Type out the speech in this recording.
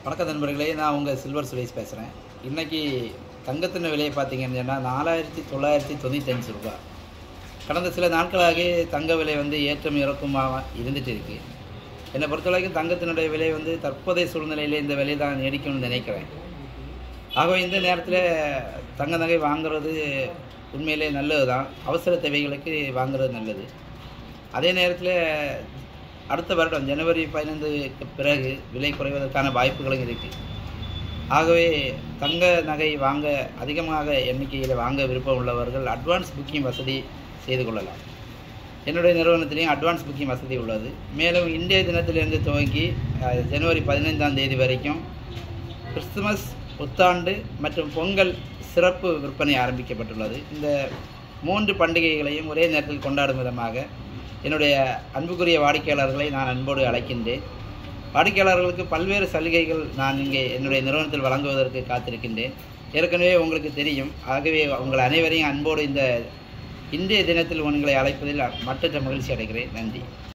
வணக்கம் நண்பர்களே நான் உங்கள் சில்வர் சுரேஷ் பேசுகிறேன் இன்றைக்கி தங்கத்தின் விலையை பார்த்தீங்கன்னு சொன்னால் நாலாயிரத்தி தொள்ளாயிரத்தி தொண்ணூத்தஞ்சு ரூபாய் கடந்த சில நாட்களாக தங்க விலை வந்து ஏற்றம் இறக்கமாக இருந்துட்டு இருக்கு என்னை பொறுத்த வரைக்கும் தங்கத்தினுடைய விலை வந்து தற்போதைய சூழ்நிலையில் இந்த விலை தான் நீடிக்கும்னு நினைக்கிறேன் ஆகவே இந்த நேரத்தில் தங்க நகை வாங்குறது உண்மையிலே நல்லது தான் அவசர தேவைகளுக்கு வாங்குறது நல்லது அதே நேரத்தில் அடுத்த வருடம் ஜனவரி பதினைந்துக்கு பிறகு விலை குறைவதற்கான வாய்ப்புகளும் இருக்குது ஆகவே தங்க நகை வாங்க அதிகமாக எண்ணிக்கையில் வாங்க விருப்பம் உள்ளவர்கள் அட்வான்ஸ் புக்கிங் வசதி செய்து கொள்ளலாம் என்னுடைய நிறுவனத்திலையும் அட்வான்ஸ் புக்கிங் வசதி உள்ளது மேலும் இன்றைய தினத்திலிருந்து துவங்கி அஹ், ஜனவரி பதினைந்தாம் தேதி வரைக்கும் கிறிஸ்துமஸ் புத்தாண்டு மற்றும் பொங்கல் சிறப்பு விற்பனை ஆரம்பிக்கப்பட்டுள்ளது இந்த மூன்று பண்டிகைகளையும் ஒரே நேரத்தில் கொண்டாடும் விதமாக என்னுடைய அன்புக்குரிய வாடிக்கையாளர்களை நான் அன்போடு அழைக்கின்றேன் வாடிக்கையாளர்களுக்கு பல்வேறு சலுகைகள் நான் இங்கே என்னுடைய நிறுவனத்தில் வழங்குவதற்கு காத்திருக்கின்றேன் ஏற்கனவே உங்களுக்கு தெரியும் ஆகவே உங்கள் அனைவரையும் அன்போடு இந்த இன்றைய தினத்தில் உங்களை அழைப்பதில் மற்றற்ற மகிழ்ச்சி அடைகிறேன் நன்றி